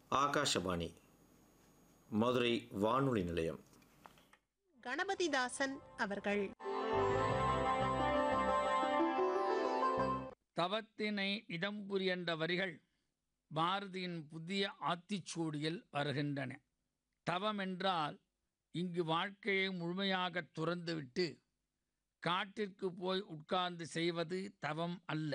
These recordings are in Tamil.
ஆகாஷவாணி மதுரை வானொலி நிலையம் கணபதிதாசன் அவர்கள் தவத்தினை இடம்புரி என்ற வரிகள் பாரதியின் புதிய ஆத்திச்சூடியில் வருகின்றன தவம் என்றால் இங்கு வாழ்க்கையை முழுமையாக துறந்துவிட்டு காட்டிற்கு போய் உட்கார்ந்து செய்வது தவம் அல்ல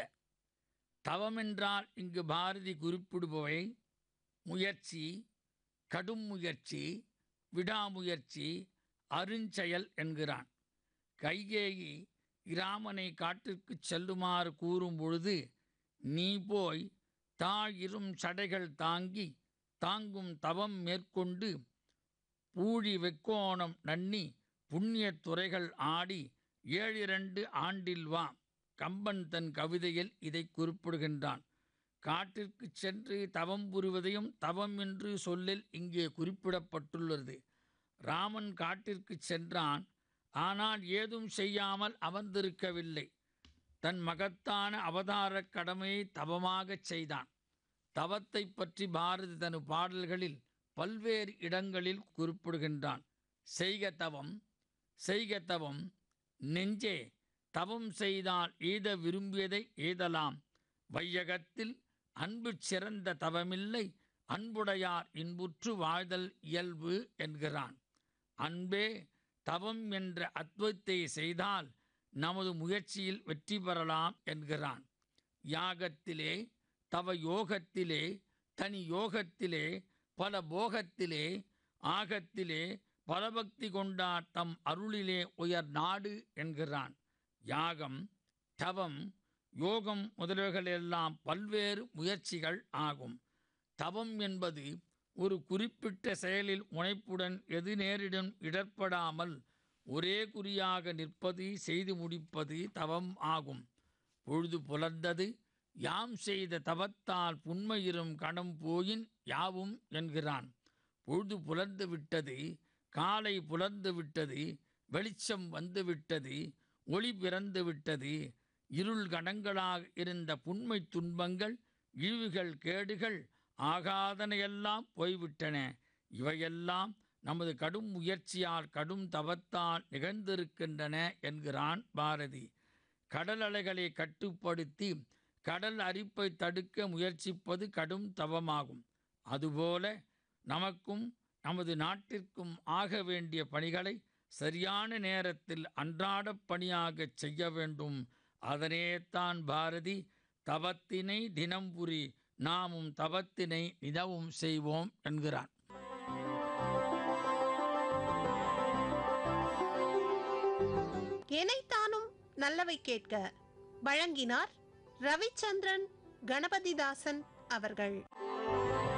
தவம் என்றால் இங்கு பாரதி குறிப்பிடுபவை முயற்சி கடும் முயற்சி விடாமுயற்சி அருஞ்செயல் என்கிறான் கைகேயி இராமனை காட்டிற்குச் செல்லுமாறு கூறும் பொழுது நீ போய் தாயிரும் சடைகள் தாங்கி தாங்கும் தவம் மேற்கொண்டு பூழி வெக்கோணம் நன்னி புண்ணியத் துறைகள் ஆடி ஏழிரண்டு ஆண்டில் வா கம்பன் தன் கவிதையில் இதை குறிப்பிடுகின்றான் காட்டிற்குச் சென்று தவம் புரிவதையும் தவம் என்று சொல்லில் இங்கே குறிப்பிடப்பட்டுள்ளது ராமன் காட்டிற்குச் சென்றான் ஆனால் ஏதும் செய்யாமல் அமர்ந்திருக்கவில்லை தன் மகத்தான அவதாரக் கடமையை தவமாகச் செய்தான் தவத்தை பற்றி பாரதி தன் பாடல்களில் பல்வேறு இடங்களில் குறிப்பிடுகின்றான் செய்க தவம் செய்க தவம் நெஞ்சே தவம் செய்தால் எய்த விரும்பியதை எய்தலாம் வையகத்தில் அன்பு சிறந்த தவமில்லை அன்புடையார் இன்புற்று வாழ்தல் இயல்பு என்கிறான் அன்பே தவம் என்ற அத்வைத்தை செய்தால் நமது முயற்சியில் வெற்றி பெறலாம் என்கிறான் யாகத்திலே தவ யோகத்திலே தனி யோகத்திலே பல போகத்திலே ஆகத்திலே பலபக்தி கொண்டார் தம் அருளிலே உயர் நாடு என்கிறான் யாகம் தவம் யோகம் முதலியவைகளெல்லாம் பல்வேறு முயற்சிகள் ஆகும் தவம் என்பது ஒரு குறிப்பிட்ட செயலில் முனைப்புடன் எது நேரிடும் இடர்படாமல் ஒரே குறியாக நிற்பது செய்து முடிப்பது தவம் ஆகும் பொழுது புலர்ந்தது யாம் செய்த தவத்தால் புன்மையிரும் கணம் போயின் யாவும் என்கிறான் பொழுது புலர்ந்து விட்டது காலை புலர்ந்து விட்டது வெளிச்சம் வந்து விட்டது ஒளி பிறந்து விட்டது இருள் கணங்களாக இருந்த புன்மை துன்பங்கள் இழிவுகள் கேடுகள் ஆகாதனையெல்லாம் போய்விட்டன இவையெல்லாம் நமது கடும் முயற்சியால் கடும் தவத்தால் நிகழ்ந்திருக்கின்றன என்கிறான் பாரதி கடல் அலைகளை கட்டுப்படுத்தி கடல் அரிப்பை தடுக்க முயற்சிப்பது கடும் தவமாகும் அதுபோல நமக்கும் நமது நாட்டிற்கும் ஆக வேண்டிய பணிகளை சரியான நேரத்தில் அன்றாடப் பணியாகச் செய்ய வேண்டும் அதனேத்தான் பாரதி தவத்தினை தினம்புரி நாமும் தவத்தினை நிதவும் செய்வோம் என்கிறான் எனைத்தானும் நல்லவை கேட்க வழங்கினார் ரவிச்சந்திரன் கணபதிதாசன் அவர்கள்